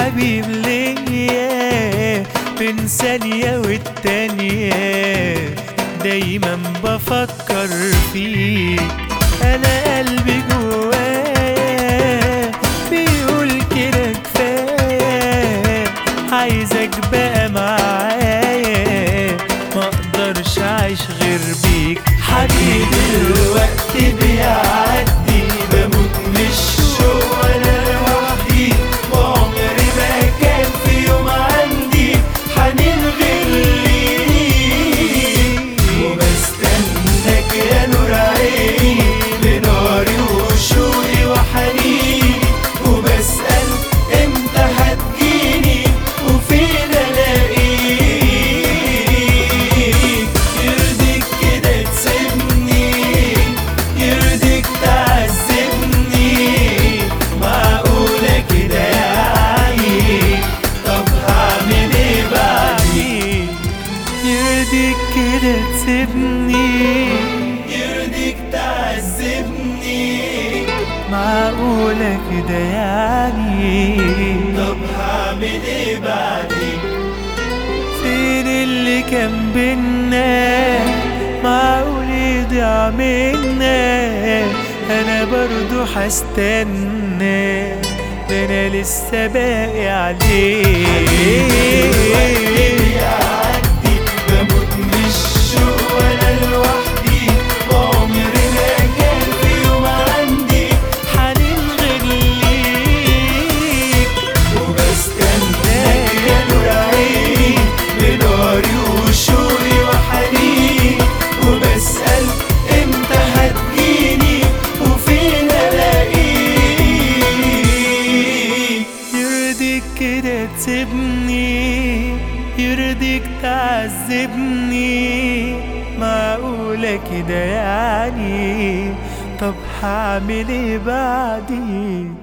حبيب ليا بين ثانية والتانية دايما بفكر فيك انا قلبي جوايا بيقول كده كفايه عايزك بقى معايا ما اقدرش اعيش غير بيك حبيبي الوقت بيعدي بموت من الشوق وانا لوحدي وعمري ما كان في يوم عندي حنين غير ليك وبستناك يا نور عيني بناري وشوقي وحنيني وبسأل امتى هتجيني وفين الاقيك يرضيك كده تسيبني يرضيك تعذبني معقولة كده يعني طب هعمل ايه بعدين يرضيك كده تسيبني يرضيك تعذبني معقولة كده يعني طب هعمل ايه بعدين فين اللي كان بينا معقول يضيع منا انا برضو هستنى ده انا لسه باقي عليك يعدي بموت من الشوق وانا لوحدي وعمري ما كان في يوم عندي حنين غير ليك وبستناك يا نور عيني بناري وشوقي وحنيني وبسأل امتى هتجيني وفين الاقيك يرضيك كده تسيبني يرضيك تعذبني معقولة كده يعني طب هعمل ايه بعدين